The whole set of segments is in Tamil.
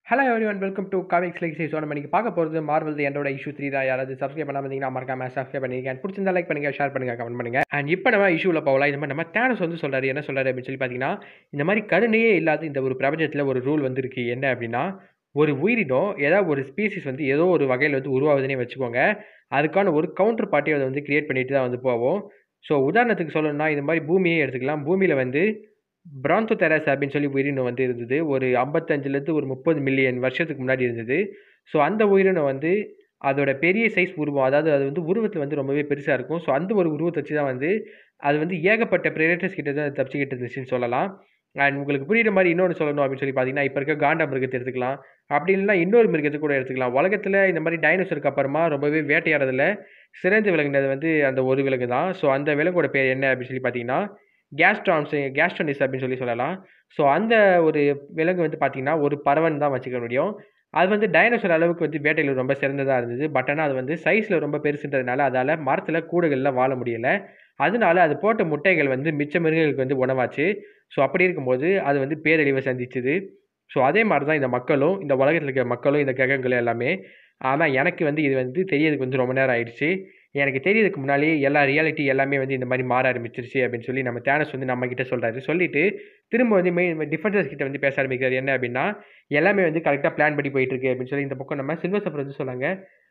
hello everyone welcome to comics Lexi so நம்ம இன்னைக்கு பார்க்க போகிறது மார்வல் என்னோட இஷ்யூ த்ரீ தான் யாராவது சப்ஸ்கிரைப் பண்ணாம இருந்தீங்கன்னா மறக்காம சப்ஸ்கிரைப் பண்ணிருக்கேன் And பிடிச்சிருந்தா லைக் பண்ணுங்க ஷேர் பண்ணுங்க கமெண்ட் பண்ணுங்க அண்ட் இப்போ நம்ம இஷ்யூவில் போகலாம் இந்த மாதிரி நம்ம தேனஸ் வந்து சொல்றாரு என்ன சொல்றாரு அப்படின்னு சொல்லி பார்த்தீங்கன்னா இந்த மாதிரி கருணையே இல்லாத இந்த ஒரு பிரபஞ்சத்தில் ஒரு ரூல் வந்திருக்கு என்ன அப்படின்னா ஒரு உயிரினம் ஏதாவது ஒரு ஸ்பீசிஸ் வந்து ஏதோ ஒரு வகையில் வந்து உருவாகுதுன்னே வச்சுக்கோங்க அதுக்கான ஒரு கவுண்டர் பார்ட்டி அதை வந்து கிரியேட் பண்ணிட்டு தான் வந்து போவோம் ஸோ உதாரணத்துக்கு சொல்லணும்னா இந்த மாதிரி பூமியே எடுத்துக்கலாம் பூமியில் வந்து பிரான்தோ தெரஸ் அப்படின்னு சொல்லி உயிரினம் வந்து இருந்தது ஒரு ஐம்பத்தஞ்சிலேருந்து ஒரு முப்பது மில்லியன் வருஷத்துக்கு முன்னாடி இருந்தது ஸோ அந்த உயிரினம் வந்து அதோட பெரிய சைஸ் உருவம் அதாவது அது வந்து உருவத்தில் வந்து ரொம்பவே பெருசாக இருக்கும் ஸோ அந்த ஒரு உருவத்தை வச்சு தான் வந்து அது வந்து ஏகப்பட்ட பிரெடேட்டர்ஸ் கிட்ட தான் தப்பிச்சுக்கிட்டு இருந்துச்சுன்னு சொல்லலாம் அண்ட் உங்களுக்கு புரியுற மாதிரி இன்னொன்று சொல்லணும் அப்படின்னு சொல்லி பார்த்தீங்கன்னா இப்போ இருக்க காண்டா மிருகத்தை எடுத்துக்கலாம் அப்படி இல்லைன்னா இன்னொரு மிருகத்தை கூட எடுத்துக்கலாம் உலகத்தில் இந்த மாதிரி டைனோசருக்கு அப்புறமா ரொம்பவே வேட்டையாடுறதுல சிறந்து விலகுனது வந்து அந்த ஒரு விலங்கு தான் ஸோ அந்த விலங்கோட பேர் என்ன அப்படின்னு சொல்லி பார்த்தீங்கன்னா கேஸ்ட்ரான்ஸ் கேஸ்ட்ரானிஸ் அப்படின்னு சொல்லி சொல்லலாம் ஸோ அந்த ஒரு விலங்கு வந்து பார்த்திங்கன்னா ஒரு பறவைன்னு தான் வச்சுக்க முடியும் அது வந்து டைனோசர் அளவுக்கு வந்து வேட்டையில் ரொம்ப சிறந்ததாக இருந்தது பட் ஆனால் அது வந்து சைஸில் ரொம்ப பெருசுன்றதுனால அதால் மரத்தில் கூடுகளில் வாழ முடியலை அதனால அது போட்ட முட்டைகள் வந்து மிச்ச மிருகங்களுக்கு வந்து உணவாச்சு ஸோ அப்படி இருக்கும்போது அது வந்து பேரழிவை சந்திச்சுது ஸோ அதே மாதிரி தான் இந்த மக்களும் இந்த உலகத்தில் இருக்க மக்களும் இந்த கிரகங்களும் எல்லாமே ஆனால் எனக்கு வந்து இது வந்து தெரியறதுக்கு வந்து ரொம்ப நேரம் ஆயிடுச்சு எனக்கு தெரியறதுக்கு முன்னாலே எல்லா ரியாலிட்டி எல்லாமே வந்து இந்த மாதிரி மாற ஆரம்பிச்சிருச்சு அப்படின்னு சொல்லி நம்ம தேனஸ் வந்து நம்ம கிட்ட சொல்கிறாரு சொல்லிட்டு திரும்ப வந்து மெயின் டிஃபென்சர்ஸ் கிட்ட வந்து பேச ஆரம்பிக்கிறார் என்ன அப்படின்னா எல்லாமே வந்து கரெக்டாக பிளான் பண்ணி போயிட்டு இருக்கு அப்படின்னு சொல்லி இந்த பக்கம் நம்ம சில்வர் சஃபர் வந்து சொன்னாங்க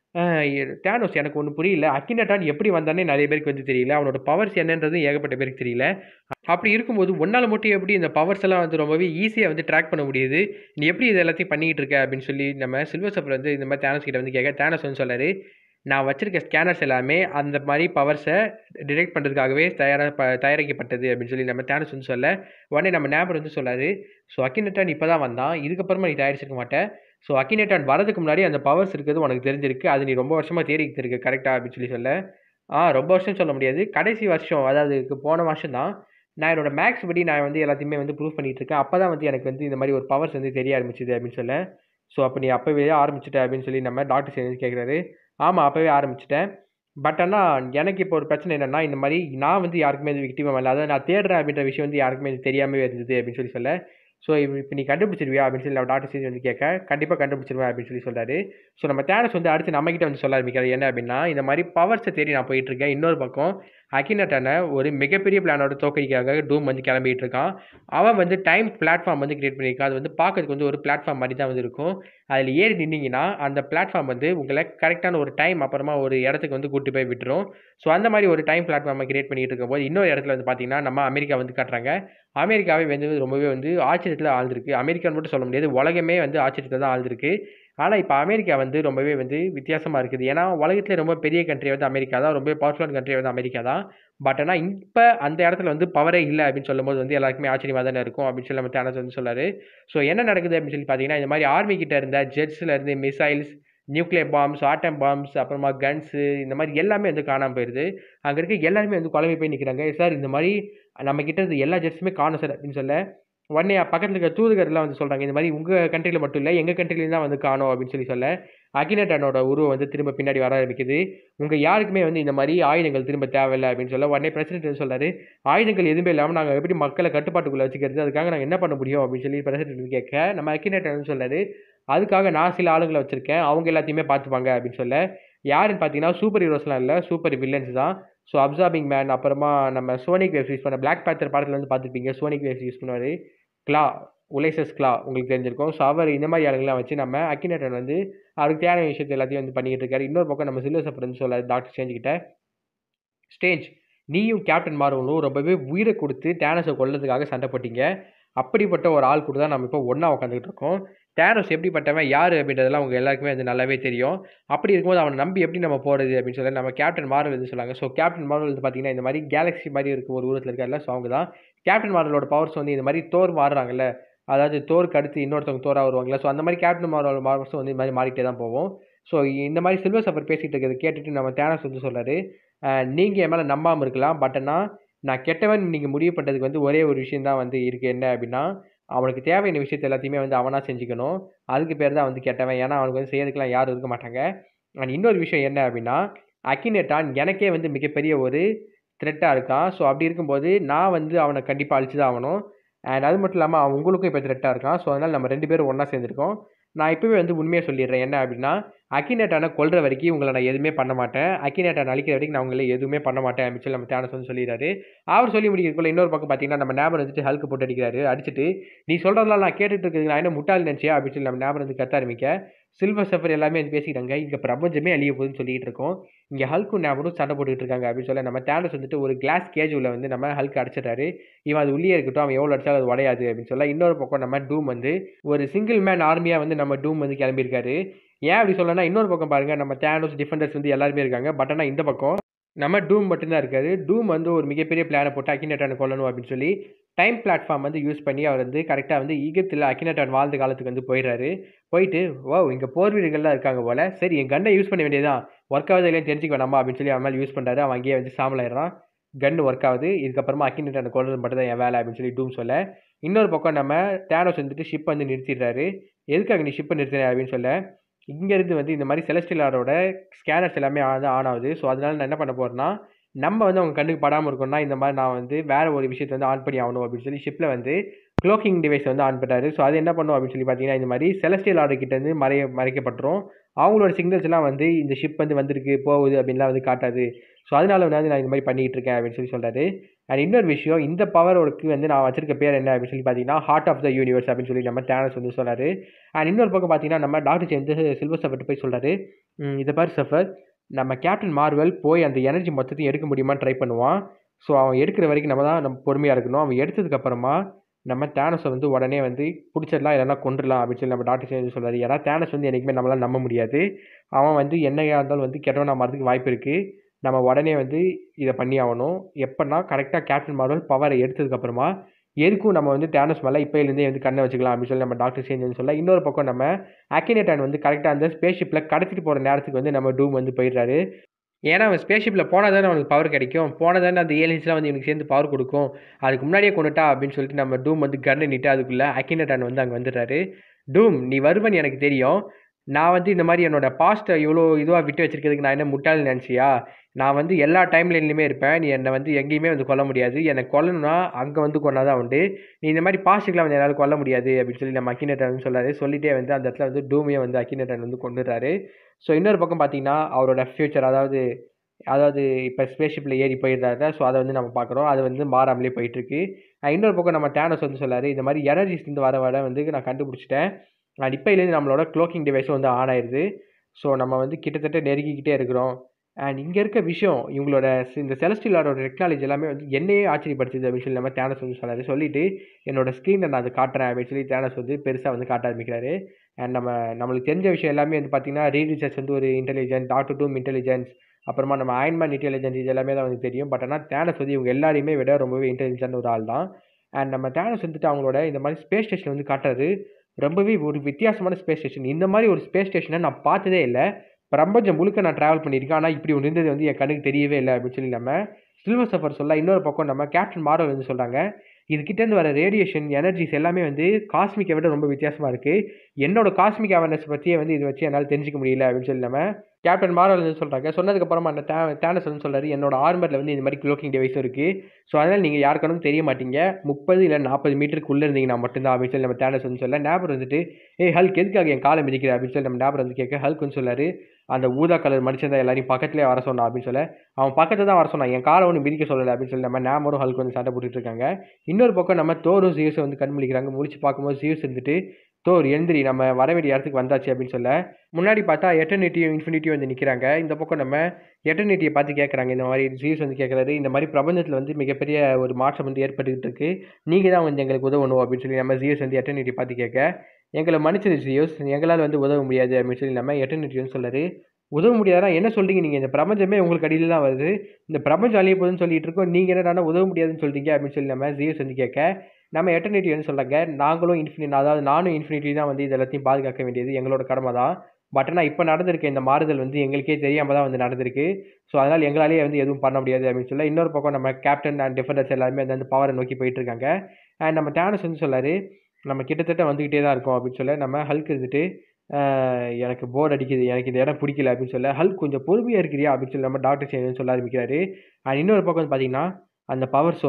தேனோஸ் எனக்கு ஒன்றும் புரியல அக்கினட்டான் எப்படி வந்தானே நிறைய பேருக்கு வந்து தெரியல அவனோட பவர்ஸ் என்னன்றது ஏகப்பட்ட பேருக்கு தெரியல அப்படி இருக்கும்போது ஒன்றால் மட்டும் எப்படி இந்த பவர்ஸ் எல்லாம் வந்து ரொம்பவே ஈஸியாக வந்து ட்ராக் பண்ண முடியுது நீ எப்படி இது எல்லாத்தையும் பண்ணிக்கிட்டு இருக்க அப்படின்னு சொல்லி நம்ம சில்வர் சஃபர் வந்து இந்த மாதிரி தேனஸ் கிட்ட வந்து கேட்க தேனஸ் வந்து சொல்லாரு நான் வச்சிருக்க ஸ்கேனர்ஸ் எல்லாமே அந்த மாதிரி பவர்ஸை டிடெக்ட் பண்ணுறதுக்காகவே தயாராக ப தயாரிக்கப்பட்டது அப்படின்னு சொல்லி நம்ம தேனஸ் வந்து சொல்ல உடனே நம்ம நேபர் வந்து சொல்லாரு ஸோ அக்கினட்டான் இப்போ தான் வந்தான் இதுக்கப்புறமா நீ தயாரிச்சிருக்க மாட்டேன் ஸோ அக்கினேட்டான் வரதுக்கு முன்னாடி அந்த பவர்ஸ் இருக்கிறது உனக்கு தெரிஞ்சிருக்கு அது நீ ரொம்ப வருஷமாக தேடிக்கிட்டு இருக்கு கரெக்டாக அப்படின்னு சொல்லி சொல்ல ஆ ரொம்ப வருஷம் சொல்ல முடியாது கடைசி வருஷம் அதாவது இதுக்கு போன வருஷம் தான் நான் என்னோட மேக்ஸ் படி நான் வந்து எல்லாத்தையுமே வந்து ப்ரூவ் பண்ணிட்டு இருக்கேன் அப்போ தான் வந்து எனக்கு வந்து இந்த மாதிரி ஒரு பவர்ஸ் வந்து தெரிய ஆரம்பிச்சுது அப்படின்னு சொல்ல ஸோ அப்போ நீ அப்போவே ஆரம்பிச்சிட்ட அப்படின்னு சொல்லி நம்ம டாக்டர் சேர்ந்து கேட்குறாரு ஆமாம் அப்போவே ஆரம்பிச்சிட்டேன் பட் ஆனால் எனக்கு இப்போ ஒரு பிரச்சனை என்னென்னா இந்த மாதிரி நான் வந்து யாருக்குமே இது விக்டிமாக இல்லை அதாவது நான் தேடுறேன் அப்படின்ற விஷயம் வந்து யாருக்குமே இது தெரியாமல் இருந்தது அப்படின்னு சொல்லி சொல்ல ஸோ இப்போ நீ கண்டுபிடிச்சிருவியா அப்படின்னு சொல்லி நம்ம டாக்டர் சேர்ந்து வந்து கேட்க கண்டிப்பாக கண்டுபிடிச்சிருவேன் அப்படின்னு சொல்லி சொல்கிறாரு ஸோ நம்ம தேனஸ் வந்து அடுத்து நம்மக்கிட்ட வந்து சொல்ல ஆரம்பிக்கிறார் என்ன அப்படின்னா இந்த மாதிரி பவர்ஸை தேடி நான் போயிட்டுருக்கேன் இன்னொரு பக்கம் அகினட்டான ஒரு மிகப்பெரிய பிளானோட தோக்கடிக்காக டூம் வந்து கிளம்பிட்டு இருக்கான் அவன் வந்து டைம் பிளாட்ஃபார்ம் வந்து கிரியேட் பண்ணியிருக்கான் அது வந்து பார்க்கறதுக்கு வந்து ஒரு பிளாட்ஃபார்ம் மாதிரி தான் வந்து இருக்கும் அதில் ஏறி நின்னீங்கன்னா அந்த பிளாட்ஃபார்ம் வந்து உங்களை கரெக்டான ஒரு டைம் அப்புறமா ஒரு இடத்துக்கு வந்து கூட்டி போய் விட்டுரும் ஸோ அந்த மாதிரி ஒரு டைம் பிளாட்ஃபார்மை கிரியேட் பண்ணிட்டு இருக்கும்போது இன்னொரு இடத்துல வந்து பார்த்தீங்கன்னா நம்ம அமெரிக்கா வந்து காட்டுறாங்க அமெரிக்காவே வந்து ரொம்பவே வந்து ஆச்சரியத்தில் ஆழ்ந்திருக்கு அமெரிக்கான்னு மட்டும் சொல்ல முடியாது உலகமே வந்து ஆச்சரியத்தில் தான் ஆழ்ந்திருக்கு ஆனால் இப்போ அமெரிக்கா வந்து ரொம்பவே வந்து வித்தியாசமாக இருக்குது ஏன்னா உலகத்திலே ரொம்ப பெரிய கண்ட்ரி வந்து அமெரிக்கா தான் ரொம்ப பவர்ஃபுல்லான கண்ட்ரி வந்து அமெரிக்கா தான் பட் ஆனால் இப்போ அந்த இடத்துல வந்து பவரே இல்லை அப்படின்னு சொல்லும்போது வந்து எல்லாருக்குமே ஆச்சரியமாக தானே இருக்கும் அப்படின்னு சொல்லி நம்ம தேனஸ் வந்து சொல்லாரு ஸோ என்ன நடக்குது அப்படின்னு சொல்லி பார்த்தீங்கன்னா இந்த மாதிரி ஆர்மி கிட்ட இருந்த ஜெட்ஸில் இருந்து missiles nuclear bombs atom bombs அப்புறமா கன்ஸு இந்த மாதிரி எல்லாமே வந்து காணாமல் போயிடுது அங்கே இருக்க எல்லாருமே வந்து குழம்பி போய் நிற்கிறாங்க சார் இந்த மாதிரி நம்ம கிட்ட இருந்து எல்லா ஜெட்ஸுமே காணும் சார் அப்படின்னு சொல்ல உடனே பக்கத்தில் இருக்க தூதுகர்லாம் வந்து சொல்கிறாங்க இந்த மாதிரி உங்கள் கண்ட்ரியில் மட்டும் இல்லை எங்கள் கண்ட்ரிலையும் தான் வந்து காணும் அப்படின்னு சொல்லி சொல்ல அகினட்டனோட உருவம் வந்து திரும்ப பின்னாடி வர ஆரம்பிக்குது உங்கள் யாருக்குமே வந்து இந்த மாதிரி ஆயுதங்கள் திரும்ப தேவையில்லை அப்படின்னு சொல்ல உடனே பிரசிடென்ட் வந்து சொல்கிறாரு ஆயுதங்கள் எதுவுமே இல்லாமல் நாங்கள் எப்படி மக்களை கட்டுப்பாட்டுக்குள்ளே வச்சுக்கிறது அதுக்காக நாங்கள் என்ன பண்ண முடியும் அப்படின்னு சொல்லி பிரசிடென்ட் கேட்க நம்ம அகினட்டன் வந்து சொல்லாரு அதுக்காக நான் சில ஆளுங்களை வச்சுருக்கேன் அவங்க எல்லாத்தையுமே பார்த்துப்பாங்க அப்படின்னு சொல்ல யாருன்னு பார்த்தீங்கன்னா சூப்பர் ஹீரோஸ்லாம் இல்லை சூப்பர் வில்லன்ஸ் தான் ஸோ அப்சார்பிங் மேன் அப்புறமா நம்ம சோனிக் வேவ்ஸ் யூஸ் பண்ண பிளாக் பேத்தர் படத்தில் வந்து பார்த்துருப்பீங்க சோனிக் வேவ்ஸ் யூஸ் பண்ணுவார் கிளா உலைசஸ் கிளா உங்களுக்கு தெரிஞ்சிருக்கும் ஸோ அவர் இந்த மாதிரி ஆளுங்களாம் வச்சு நம்ம அக்கினட்டன் வந்து அவருக்கு தேவையான விஷயத்தை எல்லாத்தையும் வந்து பண்ணிக்கிட்டு இருக்காரு இன்னொரு பக்கம் நம்ம சில்வர் சப்பர் வந்து சொல்லாரு டாக்டர் ஸ்டேஞ்சிக்கிட்ட ஸ்டேஜ் நீயும் கேப்டன் மார்வலும் ரொம்பவே உயிரை கொடுத்து டேனஸை கொல்லதுக்காக சண்டை போட்டீங்க அப்படிப்பட்ட ஒரு ஆள் கூட தான் நம்ம இப்போ ஒன்றா உட்காந்துக்கிட்டு இருக்கோம் டேனோஸ் எப்படிப்பட்டவன் யார் அப்படின்றதெல்லாம் அவங்க எல்லாருக்குமே வந்து நல்லாவே தெரியும் அப்படி இருக்கும்போது அவனை நம்பி எப்படி நம்ம போகிறது அப்படின்னு சொல்லி நம்ம கேப்டன் மார்வல் வந்து சொல்லாங்க ஸோ கேப்டன் மார்வல் வந்து பார்த்தீங்கன்னா இந்த மாதிரி கேலக்ஸி மாதிரி இருக்கும் ஒரு ஊரத்தில் இருக்கார்ல ஸோ அவங்க தான் கேப்டன் மார்வலோட பவர்ஸ் வந்து இந்த மாதிரி தோர் மாறுறாங்கல்ல அதாவது தோருக்கு அடுத்து இன்னொருத்தவங்க தோராக வருவாங்கல்ல ஸோ அந்த மாதிரி கேப்டன் மார்வல் மார்வல்ஸும் வந்து இந்த மாதிரி மாறிட்டே தான் போவோம் ஸோ இந்த மாதிரி சில்வர் சஃபர் பேசிகிட்டு இருக்கிறத கேட்டுட்டு நம்ம தேனஸ் வந்து சொல்கிறாரு நீங்கள் என் மேலே நம்பாமல் இருக்கலாம் பட் ஆனால் நான் கெட்டவன் நீங்கள் முடிவு பண்ணுறதுக்கு வந்து ஒரே ஒரு விஷயம் தான் வந்து இருக்குது என்ன அப்படின்னா அவனுக்கு தேவையான விஷயத்த எல்லாத்தையுமே வந்து அவனாக செஞ்சுக்கணும் அதுக்கு பேர் தான் வந்து கெட்டவன் ஏன்னா அவனுக்கு வந்து செய்யறதுக்குலாம் யாரும் இருக்க மாட்டாங்க அண்ட் இன்னொரு விஷயம் என்ன அப்படின்னா அக்கினேட்டான் எனக்கே வந்து மிகப்பெரிய ஒரு த்ரெட்டாக இருக்கான் ஸோ அப்படி இருக்கும்போது நான் வந்து அவனை கண்டிப்பாக அழிச்சு தான் ஆகணும் அண்ட் அது மட்டும் இல்லாமல் அவன் உங்களுக்கும் இப்போ த்ரெட்டாக இருக்கான் ஸோ அதனால் நம்ம ரெண்டு பேரும் ஒன்றா சேர்ந்துருக்கோம் நான் இப்போவே வந்து உண்மையை சொல்லிடுறேன் என்ன அப்படின்னா அக்கினேட்டானை கொல்ற வரைக்கும் உங்களை நான் எதுவுமே பண்ண மாட்டேன் அக்கினேட்டான் அழிக்கிற வரைக்கும் நான் உங்களை எதுவுமே பண்ண மாட்டேன் அப்படின்னு சொல்லி நம்ம தேனஸ் வந்து சொல்லிடுறாரு அவர் சொல்லி முடிக்கிறதுக்குள்ள இன்னொரு பக்கம் பார்த்தீங்கன்னா நம்ம ஞாபகம் வந்துட்டு ஹல்க்கு போட்டு அடிக்கிறாரு அடிச்சுட்டு நீ சொல்கிறதெல்லாம் நான் கேட்டுட்டு இருக்கிறது நான் என்ன முட்டாள் நினச்சியா அப்படின்னு சொல்லி நம்ம ஞாபகம் வந்து கத்த ஆரம்பிக்க சில்வர் சஃபர் எல்லாமே வந்து பேசிக்கிட்டாங்க இங்கே பிரபஞ்சமே அழிய போகுதுன்னு சொல்லிட்டு இருக்கோம் இங்கே ஹல்க்கும் ஞாபகம் சண்டை போட்டுக்கிட்டு இருக்காங்க அப்படின்னு சொல்ல நம்ம தேனஸ் வந்துட்டு ஒரு கிளாஸ் கேஜ் உள்ள வந்து நம்ம ஹல்க் அடிச்சிட்டாரு இவன் அது உள்ளே இருக்கட்டும் அவன் எவ்வளோ அடிச்சாலும் அது உடையாது அப்படின்னு சொல்ல இன்னொரு பக்கம் நம்ம டூம் வந்து ஒரு சிங்கிள் மேன் ஆர்மியாக வந்து நம்ம டூம் வந்து கிளம்பியிருக்காரு ஏன் அப்படி சொல்லனா இன்னொரு பக்கம் பாருங்க நம்ம தேனோஸ் டிஃபெண்டர்ஸ் வந்து எல்லாருமே இருக்காங்க பட் ஆனால் இந்த பக்கம் நம்ம டூம் மட்டும்தான் இருக்காரு டூம் வந்து ஒரு மிகப்பெரிய பிளானை போட்டு அக்கினேட்டானை கொல்லணும் அப்படின்னு சொல்லி டைம் பிளாட்ஃபார்ம் வந்து யூஸ் பண்ணி அவர் வந்து கரெக்டாக வந்து ஈகத்தில் அக்கினேட்டான் வாழ்ந்த காலத்துக்கு வந்து போயிடுறாரு போயிட்டு ஓ இங்கே போர் வீடுகள்லாம் இருக்காங்க போல சரி என் கன்னை யூஸ் பண்ண வேண்டியதான் ஒர்க் ஆகுது இல்லையா தெரிஞ்சுக்க வேணாமா அப்படின்னு சொல்லி அவன் மேலே யூஸ் பண்ணுறாரு அவன் அங்கேயே வந்து சாம்பலாயிடுறான் கன் ஒர்க் ஆகுது இதுக்கப்புறமா அக்கினேட்டானை கொல்றது மட்டும் தான் என் வேலை அப்படின்னு சொல்லி டூம் சொல்ல இன்னொரு பக்கம் நம்ம தேனோஸ் வந்துட்டு ஷிப் வந்து நிறுத்திடுறாரு எதுக்காக நீ ஷிப்பை நிறுத்தின அப்படின்னு சொல்ல இங்கேருந்து வந்து இந்த மாதிரி செலஸ்டிலாரோட ஸ்கேனர்ஸ் எல்லாமே வந்து ஆன் ஆகுது ஸோ அதனால நான் என்ன பண்ண போகிறேன்னா நம்ம வந்து அவங்க கண்ணுக்கு படாமல் இருக்கணும்னா இந்த மாதிரி நான் வந்து வேறு ஒரு விஷயத்தை வந்து ஆன் பண்ணி ஆகணும் அப்படின்னு சொல்லி ஷிப்பில் வந்து க்ளோக்கிங் டிவைஸ் வந்து ஆன் பண்ணாரு ஸோ அது என்ன பண்ணும் அப்படின்னு சொல்லி பார்த்தீங்கன்னா இந்த மாதிரி செலஸ்டியல் ஆர்டர் கிட்ட இருந்து மறைய மறைக்கப்பட்டுரும் அவங்களோட சிக்னல்ஸ் எல்லாம் வந்து இந்த ஷிப் வந்து வந்திருக்கு போகுது அப்படின்லாம் வந்து காட்டாது ஸோ அதனால வந்து நான் இந்த மாதிரி பண்ணிகிட்டு இருக்கேன் அப்படின்னு சொல்லி சொல்கிறாரு அண்ட் இன்னொரு விஷயம் இந்த பவரோக்கு வந்து நான் வச்சிருக்க பேர் என்ன அப்படின்னு சொல்லி பார்த்தீங்கன்னா ஹார்ட் ஆஃப் த யூனிவர்ஸ் அப்படின்னு சொல்லி நம்ம டேனஸ் வந்து சொல்கிறாரு அண்ட் இன்னொரு பக்கம் பார்த்தீங்கன்னா நம்ம டாக்டர் சேர்ந்து சில்வர் சஃபர்ட்டு போய் சொல்கிறாரு இதை பாரு சஃபர் நம்ம கேப்டன் மார்வல் போய் அந்த எனர்ஜி மொத்தத்தையும் எடுக்க முடியுமான்னு ட்ரை பண்ணுவான் ஸோ அவன் எடுக்கிற வரைக்கும் நம்ம தான் நம்ம பொறுமையாக இருக்கணும் அவன் எடுத்ததுக்கப்புறமா நம்ம தேனஸை வந்து உடனே வந்து பிடிச்சிடலாம் இல்லைனா கொண்டுடலாம் அப்படின்னு சொல்லி நம்ம டாக்டர் சேர்ந்து சொல்கிறாரு ஏன்னா தேனஸ் வந்து என்றைக்குமே நம்மளால் நம்ப முடியாது அவன் வந்து என்னையாக இருந்தாலும் வந்து கெட்டவனா மாறதுக்கு வாய்ப்பு இருக்குது நம்ம உடனே வந்து இதை பண்ணி ஆகணும் எப்போன்னா கரெக்டாக கேப்டன் மார்வல் பவரை எடுத்ததுக்கப்புறமா எதுக்கும் நம்ம வந்து டேனஸ் மேலே இப்போலேருந்தே வந்து கண்ணை வச்சுக்கலாம் அப்படின்னு சொல்லி நம்ம டாக்டர் சேஞ்சுன்னு சொல்ல இன்னொரு பக்கம் நம்ம அக்கினேட்டான் வந்து கரெக்டாக அந்த ஸ்பேஸ் ஷிப்பில் கடத்திட்டு போகிற நேரத்துக்கு வந்து நம்ம டூம் வந்து போயிடுறாரு ஏன்னா அவன் ஸ்பேஸ் ஷிப்பில் போனால் தானே அவனுக்கு பவர் கிடைக்கும் போனால் தானே அந்த ஏலியன்ஸ்லாம் வந்து இவனுக்கு சேர்ந்து பவர் கொடுக்கும் அதுக்கு முன்னாடியே கொண்டுட்டா அப்படின்னு சொல்லிட்டு நம்ம டூம் வந்து கன்னு நிட்டு அதுக்குள்ளே அக்கினேட்டான் வந்து அங்கே வந்துடுறாரு டூம் நீ வருவன் எனக்கு தெரியும் நான் வந்து இந்த மாதிரி என்னோட பாஸ்ட்டை இவ்வளோ இதுவாக விட்டு வச்சிருக்கிறதுக்கு நான் என்ன முட்டாள் நினச்சியா நான் வந்து எல்லா டைம்லைன்லையுமே இருப்பேன் நீ என்னை வந்து எங்கேயுமே வந்து கொல்ல முடியாது என்னை கொல்லணும்னா அங்கே வந்து கொண்டாதான் உண்டு நீ இந்த மாதிரி பாஸ்ட்டுக்கெலாம் வந்து என்னால் கொல்ல முடியாது அப்படின்னு சொல்லி நம்ம அக்கினேட்டன் வந்து சொல்லாரு சொல்லிட்டே வந்து அந்த இடத்துல வந்து டூமையை வந்து அக்கினேட்டன் வந்து கொண்டுடுறாரு ஸோ இன்னொரு பக்கம் பார்த்தீங்கன்னா அவரோட ஃப்யூச்சர் அதாவது அதாவது இப்போ ஸ்பேஸ்ஷிப்பில் ஏறி போயிடுறாரு ஸோ அதை வந்து நம்ம பார்க்குறோம் அது வந்து மாறாமலே போயிட்டுருக்கு இன்னொரு பக்கம் நம்ம டேனஸ் வந்து சொல்லாரு இந்த மாதிரி எனர்ஜிஸ்லேருந்து வர வர வந்து நான் கண்டுபிடிச்சிட்டேன் அண்ட் இப்போலேருந்து நம்மளோட க்ளோக்கிங் டிவைஸும் வந்து ஆன் ஆயிடுது ஸோ நம்ம வந்து கிட்டத்தட்ட நெருங்கிக்கிட்டே இருக்கிறோம் அண்ட் இங்கே இருக்க விஷயம் இவங்களோட சி- இந்த செலஸ்டியலோட டெக்னாலஜி எல்லாமே வந்து என்னையே ஆச்சரியப்படுத்துது அப்படின்னு சொல்லி நம்ம தேனஸ் வந்து சொன்னார் சொல்லிட்டு என்னோட ஸ்க்ரீனை நான் அதை காட்டுறேன் அப்படின்னு சொல்லி தேனஸ் வந்து பெருசாக வந்து காட்ட ஆரம்பிக்கிறாரு அண்ட் நம்ம நம்மளுக்கு தெரிஞ்ச விஷயம் எல்லாமே வந்து பார்த்தீங்கன்னா ரீட் ரிசர்ச் வந்து ஒரு இன்டெலிஜென்ட் டாக்டர் டூம் இன்டெலிஜென்ஸ் அப்புறமா நம்ம அயன்மேன் இன்டெலிஜென்ஸ் இது எல்லாமே தான் வந்து தெரியும் பட் ஆனால் தேனஸ் வந்து இவங்க எல்லாரையுமே விட ரொம்பவே இன்டெலிஜென்ட் ஒரு ஆள் தான் அண்ட் நம்ம தேனஸ் வந்துட்டு அவங்களோட இந்த மாதிரி ஸ்பேஸ் ஸ்டேஷன் வந்து காட்டுறது ரொம்பவே ஒரு வித்தியாசமான ஸ்பேஸ் ஸ்டேஷன் இந்த மாதிரி ஒரு ஸ்பேஸ் ஸ்டேஷனை நான் பார்த்ததே இல்லை பிரபஞ்சம் முழுக்க நான் ட்ராவல் பண்ணியிருக்கேன் ஆனால் இப்படி ஒன்று இருந்தது வந்து என் கண்ணுக்கு தெரியவே இல்லை அப்படின்னு சொல்லி நம்ம சில்வர் சஃபர் சொல்ல இன்னொரு பக்கம் நம்ம கேப்டன் மார்வல் வந்து சொல்கிறாங்க இதுகிட்டேருந்து வர ரேடியேஷன் எனர்ஜிஸ் எல்லாமே வந்து காஸ்மிக்கை விட ரொம்ப வித்தியாசமாக இருக்குது என்னோட காஸ்மிக் அவேர்னஸ் பற்றியே வந்து இது வச்சு என்னால் தெரிஞ்சுக்க முடியல அப்படின்னு சொல்லி நம்ம கேப்டன் மார்வல் வந்து சொல்கிறாங்க சொன்னதுக்கப்புறமா அந்த டே டேனஸ் வந்து சொல்கிறாரு என்னோட ஆர்மரில் வந்து இந்த மாதிரி க்ளோக்கிங் டிவைஸும் இருக்குது ஸோ அதனால் நீங்கள் யாருக்கானும் தெரிய மாட்டீங்க முப்பது இல்லை நாற்பது மீட்டருக்குள்ளே இருந்தீங்கன்னா மட்டும்தான் அப்படின்னு சொல்லி நம்ம டேனஸ் வந்து சொல்ல நேபர் வந்துட்டு ஏய் ஹல்க் எதுக்காக என் காலை மிதிக்கிற அப்படின்னு சொல்லி நம்ம நேபர் வந்து கேட்க ஹல்க் வந்து சொல்லாரு அந்த ஊதா கலர் மனுஷன் தான் எல்லாரையும் பக்கத்துலேயே வர சொன்னான் அப்படின்னு சொல்ல அவன் பக்கத்தில் தான் வர சொன்னான் என் காலை ஒன்றும் மிதிக்க சொல்லலை அப்படின்னு சொல்லி நம்ம நேமரும் ஹல்க் வந்து சண்டை போட்டுட்டு இருக்காங்க இன்னொரு பக்கம் நம்ம தோரும் ஜியூஸை வந்து கண் முழிக்கிறாங்க முழிச்சு பார்க்கும்போது ஜியூஸ் இருந்துட்டு தோர் எழுந்திரி நம்ம வர வேண்டிய இடத்துக்கு வந்தாச்சு அப்படின்னு சொல்ல முன்னாடி பார்த்தா எட்டர்னிட்டியும் இன்ஃபினிட்டியும் வந்து நிற்கிறாங்க இந்த பக்கம் நம்ம எட்டர்னிட்டியை பார்த்து கேட்குறாங்க இந்த மாதிரி ஜியூஸ் வந்து கேட்குறாரு இந்த மாதிரி பிரபஞ்சத்தில் வந்து மிகப்பெரிய ஒரு மாற்றம் வந்து ஏற்பட்டுக்கிட்டு இருக்கு நீங்கள் தான் வந்து எங்களுக்கு உதவணும் அப்படின்னு சொல்லி நம்ம ஜியூஸ் வந்து எட்டர்னிட்டி பார்த்து கேட்க எங்களை மன்னிச்சது ஜியோஸ் எங்களால் வந்து உதவ முடியாது அப்படின்னு சொல்லி நம்ம எட்டர்னிட்டி வந்து சொல்றாரு உதவ முடியாதா என்ன சொல்றீங்க நீங்கள் இந்த பிரபஞ்சமே உங்களுக்கு அடியில் தான் வருது இந்த பிரபஞ்சம் அழிய போகுதுன்னு சொல்லிட்டு இருக்கோம் நீங்கள் என்னடா உதவ முடியாதுன்னு சொல்றீங்க அப்படின்னு சொல்லி நம்ம ஜியோஸ் வந்து கேட்க நம்ம எட்டர்னிட்டி வந்து சொல்கிறாங்க நாங்களும் இன்ஃபினிட் அதாவது நானும் இன்ஃபினிட்டி தான் வந்து இது எல்லாத்தையும் பாதுகாக்க வேண்டியது எங்களோட கடமை தான் பட் ஆனால் இப்போ நடந்திருக்க இந்த மாறுதல் வந்து எங்களுக்கே தெரியாமல் தான் வந்து நடந்திருக்கு ஸோ அதனால் எங்களாலேயே வந்து எதுவும் பண்ண முடியாது அப்படின்னு சொல்ல இன்னொரு பக்கம் நம்ம கேப்டன் அண்ட் டிஃபெண்டர்ஸ் எல்லாருமே வந்து அந்த பவரை நோக்கி போயிட்டு இருக்காங்க அண்ட் நம்ம டேனஸ் வந்து சொல்லாரு நம்ம கிட்டத்தட்ட வந்துக்கிட்டே தான் இருக்கோம் அப்படின்னு சொல்ல நம்ம ஹல்க் இருந்துட்டு "ஆஹ், எனக்கு போர் அடிக்குது எனக்கு இந்த இடம் பிடிக்கல அப்படின்னு சொல்ல ஹல்க் கொஞ்சம் பொறுமையாக இருக்கிறியா அப்படின்னு சொல்லி நம்ம டாக்டர் சேஞ்ச் சொல்ல ஆரம்பிக்கிறாரு அண்ட் இன்னொரு பக்கம் வந்து பார்த்தீங்கன்னா அந்த பவர் சோர்ஸ்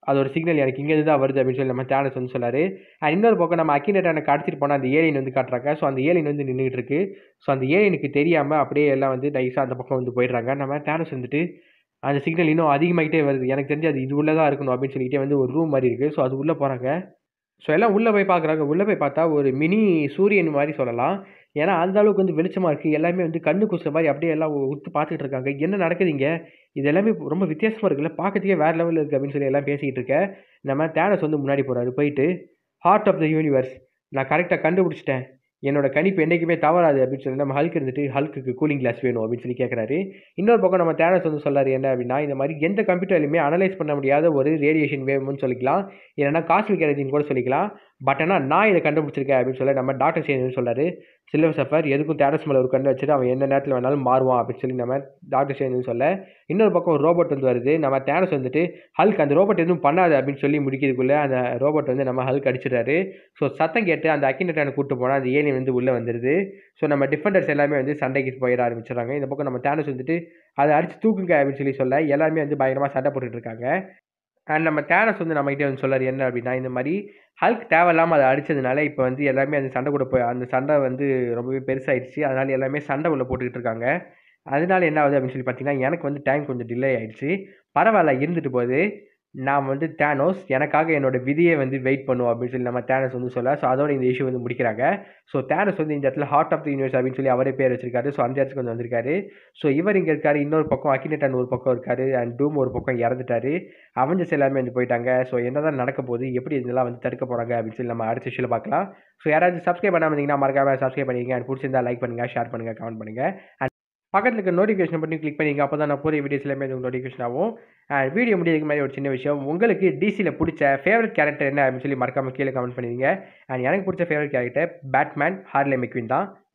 அது ஒரு சிக்னல் எனக்கு இங்கேருந்து தான் வருது அப்படின்னு சொல்லி நம்ம தேனஸ் வந்து சொல்லாரு அண்ட் இன்னொரு பக்கம் நம்ம அக்கினேட்டான கடத்திட்டு போனால் அந்த ஏலியன் வந்து காட்டுறாங்க ஸோ அந்த ஏலியன் வந்து நின்றுட்டு இருக்கு ஸோ அந்த ஏலியனுக்கு தெரியாமல் அப்படியே எல்லாம் வந்து நைஸாக அந்த பக்கம் வந்து போயிடுறாங்க நம்ம தேனஸ் வந்துட்டு அந்த சிக்னல் இன்னும் அதிகமாகிட்டே வருது எனக்கு தெரிஞ்சு அது இது உள்ளே தான் இருக்கணும் அப்படின்னு சொல்லிட்டு வந்து ஒரு ரூம் மாதிரி இருக்குது ஸோ அது உள்ளே போகிறாங்க ஸோ எல்லாம் உள்ளே போய் பார்க்குறாங்க உள்ளே போய் பார்த்தா ஒரு மினி சூரியன் மாதிரி சொல்லலாம் ஏன்னா அந்த அளவுக்கு வந்து வெளிச்சமாக இருக்குது எல்லாமே வந்து கண்ணு குசுற மாதிரி அப்படியே எல்லாம் உத்து பார்த்துட்டு இருக்காங்க என்ன நடக்குதுங்க இது எல்லாமே ரொம்ப வித்தியாசமாக இருக்குல்ல பார்க்கறதுக்கே வேறு லெவலில் இருக்குது அப்படின்னு சொல்லி எல்லாம் பேசிக்கிட்டு இருக்க நம்ம தேனஸ் வந்து முன்னாடி போகிறாரு போயிட்டு ஹார்ட் ஆஃப் த யூனிவர்ஸ் நான் கரெக்டாக கண்டுபிடிச்சிட்டேன் என்னோட கணிப்பு என்றைக்குமே தவறாது அப்படின்னு சொல்லி நம்ம ஹல்க் இருந்துட்டு ஹல்க்குக்கு கூலிங் கிளாஸ் வேணும் அப்படின்னு சொல்லி கேட்குறாரு இன்னொரு பக்கம் நம்ம தேனஸ் வந்து சொல்லாரு என்ன அப்படின்னா இந்த மாதிரி எந்த கம்ப்யூட்டர்லையுமே அனலைஸ் பண்ண முடியாத ஒரு ரேடியேஷன் வேவ்னு சொல்லிக்கலாம் இல்லைன்னா காஸ்மிக் எனர்ஜின்னு கூட சொல்லிக்கலாம் பட் ஆனால் நான் இதை கண்டுபிடிச்சிருக்கேன் அப்படின்னு சொல்லி நம்ம டாக்டர் சேனல் சொல்கிறாரு சில்வர் சஃபர் எதுக்கும் தேனஸ் மேலே ஒரு கண்ணு வச்சுட்டு அவன் எந்த நேரத்தில் வேணாலும் மாறுவான் அப்படின்னு சொல்லி நம்ம டாக்டர் சேனல் சொல்ல இன்னொரு பக்கம் ஒரு ரோபோட் வந்து வருது நம்ம தேனஸ் வந்துட்டு ஹல்க் அந்த ரோபோட் எதுவும் பண்ணாது அப்படின்னு சொல்லி முடிக்கிறதுக்குள்ளே அந்த ரோபோட் வந்து நம்ம ஹல்க் அடிச்சிடுறாரு ஸோ சத்தம் கேட்டு அந்த அக்கினட்டான கூட்டு போனால் அந்த ஏலியன் வந்து உள்ளே வந்துடுது ஸோ நம்ம டிஃபெண்டர்ஸ் எல்லாமே வந்து சண்டைக்கு போயிட ஆரம்பிச்சிடுறாங்க இந்த பக்கம் நம்ம தேனஸ் வந்துட்டு அதை அடிச்சு தூக்குங்க அப்படின்னு சொல்லி சொல்ல எல்லாருமே வந்து பயங்கரமாக சண்டை போட்டுட்டு இருக்காங்க அண்ட் நம்ம தேனஸ் வந்து நம்மகிட்ட வந்து சொல்லார் என்ன அப்படின்னா இந்த மாதிரி ஹல்க் தேவையில்லாமல் அதை அடித்ததுனால இப்போ வந்து எல்லாமே அந்த சண்டை கூட போய் அந்த சண்டை வந்து ரொம்பவே பெருசாகிடுச்சு அதனால் எல்லாமே சண்டை உள்ள போட்டுக்கிட்டு இருக்காங்க அதனால என்ன ஆகுது அப்படின்னு சொல்லி பார்த்தீங்கன்னா எனக்கு வந்து டைம் கொஞ்சம் டிலே ஆகிடுச்சு பரவாயில்ல இருந்துட்டு போகுது நான் வந்து தேனோஸ் எனக்காக என்னோட விதியை வந்து வெயிட் பண்ணுவோம் அப்படின்னு சொல்லி நம்ம தேனஸ் வந்து சொல்ல ஸோ அதோட இந்த இஷ்யூ வந்து முடிக்கிறாங்க ஸோ தேனஸ் வந்து இந்த இடத்துல ஹார்ட் ஆஃப் த யூனிவர்ஸ் அப்படின்னு சொல்லி அவரே பேர் வச்சிருக்காரு ஸோ அந்த இடத்துக்கு வந்து வந்திருக்காரு ஸோ இவர் இங்கே இருக்காரு இன்னொரு பக்கம் அக்கினேட்டன் ஒரு பக்கம் இருக்காரு அண்ட் டூம் ஒரு பக்கம் இறந்துட்டாரு அவஞ்சஸ் எல்லாமே வந்து போயிட்டாங்க ஸோ என்னதான் நடக்க போகுது எப்படி இதெல்லாம் வந்து தடுக்க போகிறாங்க அப்படின்னு சொல்லி நம்ம அடுத்த விஷயம் பார்க்கலாம் ஸோ யாராவது சப்ஸ்கிரைப் பண்ணாமல் இருந்தீங்கன்னா மறக்காம சப்ஸ்கிரைப் பண்ணிக்கங்க அண்ட் பிடிச்சிருந்தா லைக் பண்ணுங்கள் ஷேர் பண்ணுங்கள் கமெண்ட் பண்ணுங்கள் அண்ட் பக்கத்தில் இருக்க நோட்டிஃபிகேஷன் பண்ணி கிளிக் பண்ணிங்க அப்போ தான் நான் போகிற வீடியோஸ் எல்லாமே உங்களுக்கு நோட்டிஃபிகேஷன் ஆகும் அண்ட் வீடியோ முடியதுக்கு மாதிரி ஒரு சின்ன விஷயம் உங்களுக்கு டிசியில் பிடிச்ச ஃபேவரட் கேரக்டர் என்ன அப்படின்னு சொல்லி மறக்காம கீழே கமெண்ட் பண்ணிடுங்க அண்ட் எனக்கு பிடிச்ச favourite character Batman Harley Quinn தான்